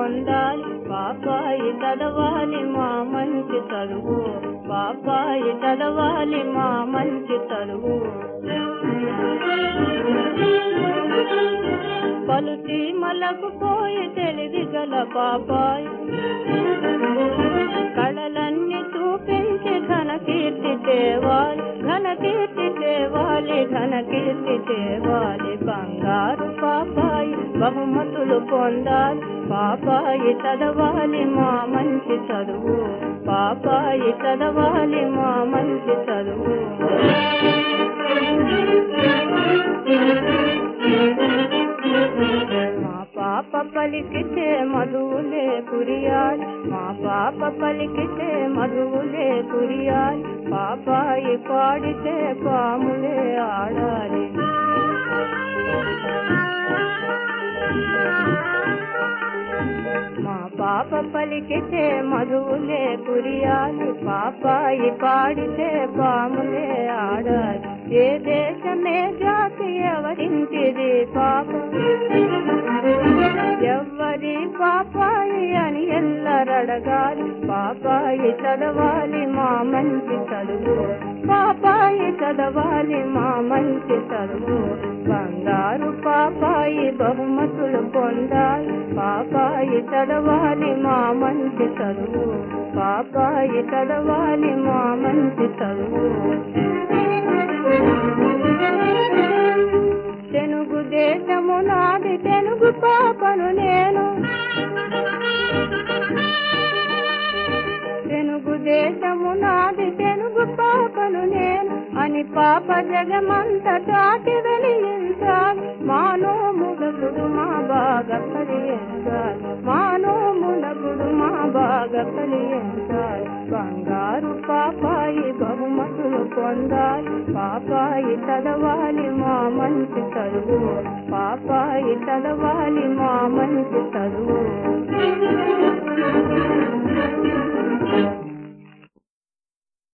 పొందాలి పాపాయి చదవాలి మా మంచి చదువు పాపాయి చదవాలి మా మంచి చదువు పలు సీమలకు పోయి తెలివి గల పాపాయి కళలన్నీ చూపించి ఘన కీర్తి తేవాలి ఘన కీర్తి తేవాలి ఘన కీర్తి తేవాలి బంగారు పాపాయి బహుమతులు పొందాలి పాపాయి చదవాలి మా మంచి చదువు పాపాయి చదవాలి మా మంచి చదువు మా పాప పలికితే మధువులే కురియాలి మా పాప పలికితే మధువులే కురియాలి పాపాయి పాడితే పాములే ఆడాలి మా పాప పలికితే మధువులే కురియాలి పాపాయి పాడితే పాములే ఆడాలి ఏ దేశమే జాతి ఎవరింటిది పాప ఎవ్వరి పాపాయి అని ఎల్లరడగాలి పాపాయి చదవాలి మా మంచి చదువు పాపాయి చదవాలి మా మంచి చదువు బంగారు పాపాయి బహుమతులు పొందాలి పాపాయి చదవాలి మా మంచి చదువు పాపాయి చదవాలి మా మంచి చదువు తెలుగు దేశము నాది తెలుగు పాపను నేను తెలుగు దేశము నాది తెలుగు పాపను నేను అని పాప జగమంత దాటి వెలిగించాలి మానోములకుడు మా బాగా కలిగించాలి మానోములకుడు మా బాగా కలిగించాలి బంగారు పాపాయి బహుమతులు పొందాలి పాపాయి చదవాలి మా మంచి చదువు పాపాయి చదవాలి మా మంచి చదువు